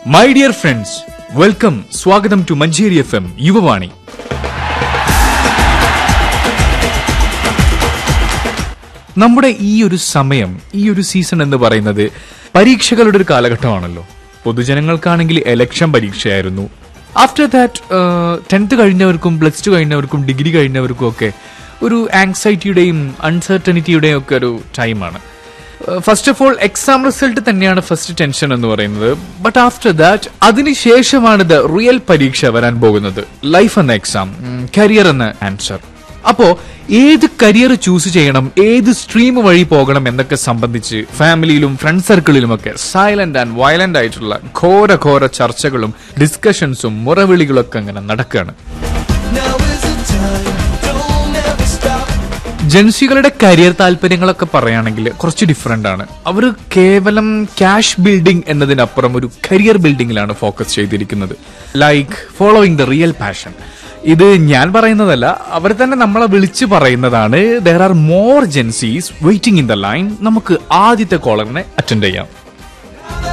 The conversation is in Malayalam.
മൈ ഡിയർ ഫ്രണ്ട്സ് വെൽക്കം സ്വാഗതം to Manjeri F M Yuvavani നമ്മുടെ ഈ ഒരു സമയം ഈ ഒരു സീസൺ എന്ന് പറയുന്നത് പരീക്ഷകളുടെ ഒരു കാലഘട്ടമാണല്ലോ പൊതുജനങ്ങൾക്കാണെങ്കിൽ എലക്ഷൻ പരീക്ഷയായിരുന്നു ആഫ്റ്റർ ദാറ്റ് ടെൻത്ത് കഴിഞ്ഞവർക്കും പ്ലസ് ടു കഴിഞ്ഞവർക്കും ഡിഗ്രി കഴിഞ്ഞവർക്കും ഒക്കെ ഒരു ആങ്സൈറ്റിയുടെയും അൺസർട്ടനിറ്റിയുടെയും ഒക്കെ ഒരു ടൈമാണ് first of all exam result തന്നെയാണ് ഫസ്റ്റ് ടെൻഷൻ എന്ന് പറയുന്നത് ബട്ട് ആഫ്റ്റർ ദാറ്റ് അതിനുശേഷമാണ് ദ റിയൽ പരീക്ഷ വരാൻ പോകുന്നത് ലൈഫ് എന്ന എക്സാം കരിയർ എന്ന ആൻസർ അപ്പോ ഏത് കരിയർ ചൂസ് ചെയ്യണം ഏത് സ്ട്രീം വഴി പോകണം എന്നൊക്കെ സംബന്ധിച്ച് ഫാമിലിയിലും ഫ്രണ്ട് സർക്കിളിലുമൊക്കെ സൈലന്റ് ആൻഡ് വയലന്റ് ആയിട്ടുള്ള ഘോര ഘോര ചർച്ചകളും ഡിസ്കഷൻസും മുറവിളികളൊക്കെ അങ്ങനെ നടക്കുകയാണ് Now is the time, don't ever stop. ജൻസികളുടെ കരിയർ താല്പര്യങ്ങളൊക്കെ പറയുകയാണെങ്കിൽ കുറച്ച് ഡിഫറെന്റ് ആണ് അവർ കേവലം ക്യാഷ് ബിൽഡിംഗ് എന്നതിനപ്പുറം ഒരു കരിയർ ബിൽഡിംഗിലാണ് ഫോക്കസ് ചെയ്തിരിക്കുന്നത് like following the real passion ഇത് ഞാൻ പറയുന്നതല്ല അവർ തന്നെ നമ്മളെ വിളിച്ചു പറയുന്നതാണ് there are more Gen Zs waiting in the line നമുക്ക് ആദ്യത്തെ കോളറിനെ അറ്റൻഡ് ചെയ്യാം